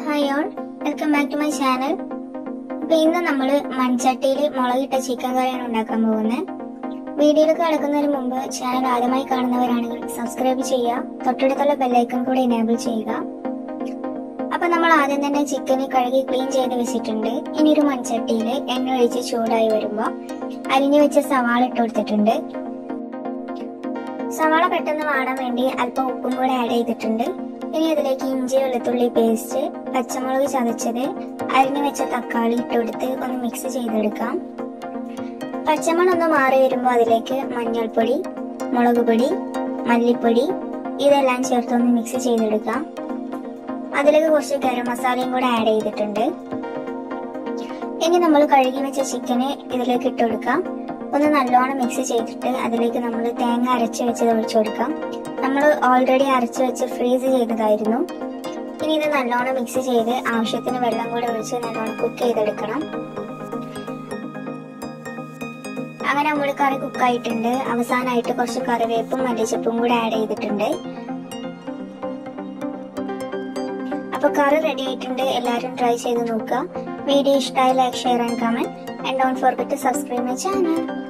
hi all welcome back to my channel അപ്പൊ ഇന്ന് നമ്മൾ മൺചട്ടിയിൽ മുളകിട്ട ചിക്കൻ കറിയാണ് ഉണ്ടാക്കാൻ പോകുന്നത് വീഡിയോയിലേക്ക് കിടക്കുന്നതിന് മുമ്പ് ചാനൽ ആദ്യമായി കാണുന്നവരാണെങ്കിൽ സബ്സ്ക്രൈബ് ചെയ്യുക തൊട്ടടുത്തുള്ള ബെല്ലൈക്കൺ കൂടെ എനേബിൾ ചെയ്യുക അപ്പൊ നമ്മൾ ആദ്യം തന്നെ ചിക്കന് കഴുകി ക്ലീൻ ചെയ്ത് വെച്ചിട്ടുണ്ട് ഇനി ഒരു മൺചട്ടിയിൽ എണ്ണ ഒഴിച്ച് ചൂടായി വരുമ്പോൾ അരിഞ്ഞു വെച്ച സവാള ഇട്ട് കൊടുത്തിട്ടുണ്ട് സവാള പെട്ടെന്ന് വാടാൻ വേണ്ടി അല്പം ഉപ്പും കൂടെ ആഡ് ചെയ്തിട്ടുണ്ട് ഇനി അതിലേക്ക് ഇഞ്ചി വെളുത്തുള്ളി പേസ്റ്റ് പച്ചമുളക് ചതച്ചത് അരിഞ്ഞു വെച്ച തക്കാളി ഇട്ട് കൊടുത്ത് ഒന്ന് മിക്സ് ചെയ്തെടുക്കാം പച്ചമണം ഒന്ന് മാറി വരുമ്പോൾ അതിലേക്ക് മഞ്ഞൾപ്പൊടി മുളക് പൊടി മല്ലിപ്പൊടി ഇതെല്ലാം ചേർത്ത് ഒന്ന് മിക്സ് ചെയ്തെടുക്കാം അതിലേക്ക് കുറച്ച് ഗരം മസാലയും കൂടെ ആഡ് ചെയ്തിട്ടുണ്ട് ഇനി നമ്മൾ കഴുകി വെച്ച ചിക്കന് ഇതിലേക്ക് ഇട്ട് കൊടുക്കാം ഒന്ന് നല്ലോണം മിക്സ് ചെയ്തിട്ട് അതിലേക്ക് നമ്മൾ തേങ്ങ അരച്ച് വെച്ചത് ഒഴിച്ചു കൊടുക്കാം നമ്മൾ ഓൾറെഡി അരച്ച് വെച്ച് ഫ്രീസ് ചെയ്തതായിരുന്നു ഇനി ഇത് നല്ലോണം മിക്സ് ചെയ്ത് ആവശ്യത്തിന് വെള്ളം കൂടെ ഒഴിച്ച് നല്ലോണം കുക്ക് ചെയ്തെടുക്കണം അങ്ങനെ നമ്മൾ കറി കുക്കായിട്ടുണ്ട് അവസാനമായിട്ട് കുറച്ച് കറിവേപ്പും മല്ലിച്ചപ്പും കൂടെ ആഡ് ചെയ്തിട്ടുണ്ട് അപ്പൊ കറി റെഡി ആയിട്ടുണ്ട് എല്ലാവരും ട്രൈ ചെയ്ത് നോക്കുക വീഡിയോ ഇഷ്ടമായി like share and comment and don't forget to subscribe my channel